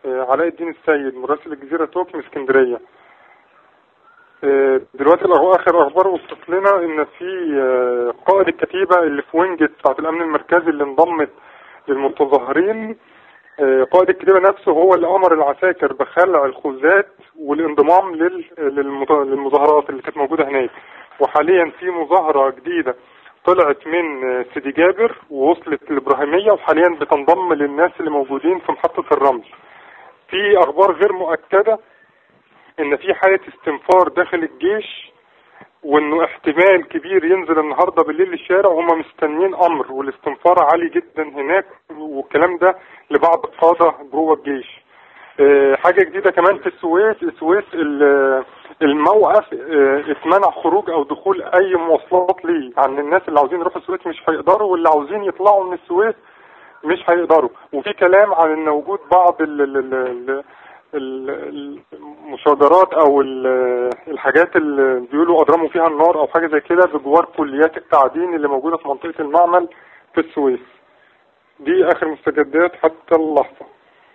آه، علاء الدين السيد مراسل الجزيرة توك من اسكندرية آه، دلوقتي الأخ- آخر أخبار وصلت لنا إن في آه، قائد الكتيبة اللي في وينجت بتاعت الأمن المركزي اللي انضمت للمتظاهرين آه، قائد الكتيبة نفسه هو اللي أمر العساكر بخلع الخوذات والانضمام لل- للمت- للمظاهرات اللي كانت موجودة هناك وحاليا في مظاهرة جديدة طلعت من آه، سيدي جابر ووصلت الإبراهيمية وحاليا بتنضم للناس اللي موجودين في محطة الرمل في أخبار غير مؤكدة إن في حالة استنفار داخل الجيش وانه احتمال كبير ينزل النهارده بالليل الشارع وهم مستنيين امر والاستنفار عالي جدا هناك والكلام ده لبعض القاده جوه الجيش. آه، حاجه جديده كمان في السويس السويس ال- الموقف آه، اتمنع خروج او دخول اي مواصلات ليه عن الناس اللي عاوزين يروحوا السويس مش هيقدروا واللي عاوزين يطلعوا من السويس مش هيقدروا وفي كلام عن ان وجود بعض ال ال ال ال ال- المشاجرات او ال- الحاجات اللي بيقولوا اضرموا فيها النار او حاجه زي كده بجوار كليات التعدين اللي موجوده في منطقه المعمل في السويس دي اخر مستجدات حتى اللحظه